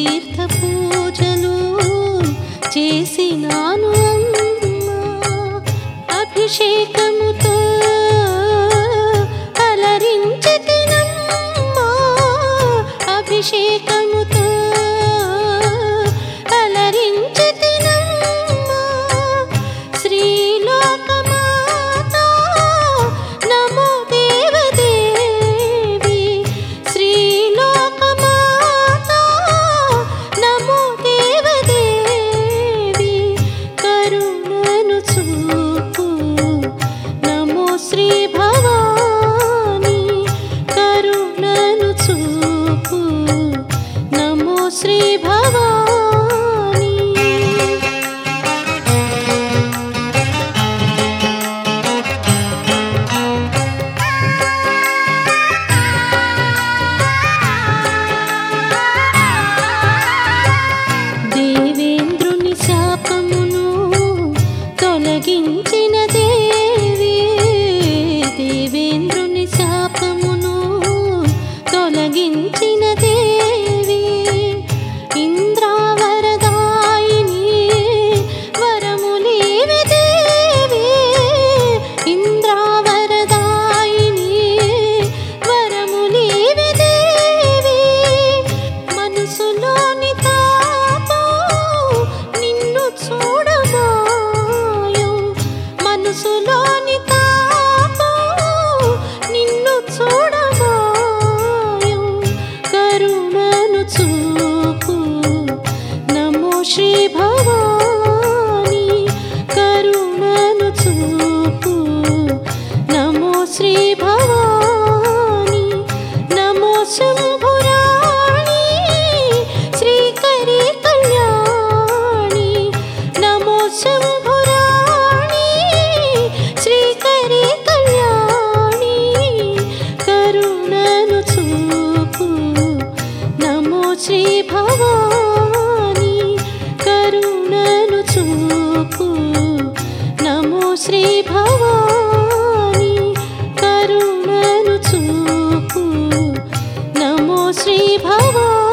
తీర్థ పూజలు చేసినాను అమ్మా అభిషేకముతో అలరించతినమ్మా అభిషేకముతో అలరించతినమ్మా శ్రీలోకమాత నమో దేవదేవి శ్రీలోకమాత నమో దేవదేవి కరుణను చూపు నమో శ్రీ భవాని కరుణను చూపు నమో శ్రీ భవాని దేవేంద్రుని శాపమును తొలగించిన దేవి దేవేంద్రుని శాపమును తొలగించిన దేవి ఇంద్రావరదాయిని వరములీవి దేవి ఇంద్రావరదాయిని వరములీవి దేవి మనసులోని తాపం నిన్ను చూడమాయం మనసులోని తాపం నిన్ను చూడమాయం కరుణను చూపు నమో శ్రీ భవాని కరుణను చూపు నమో శ్రీ భవాని నమో శంభురాణి శ్రీకరి కళ్యాణి నమో శంభురాణి శ్రీకరి కళ్యాణి కరుణను చూపు నమో శ్రీ భవాని కరుణను చూపు నమో శ్రీ భవాని కరుణను చూపు నమో శ్రీ భవాని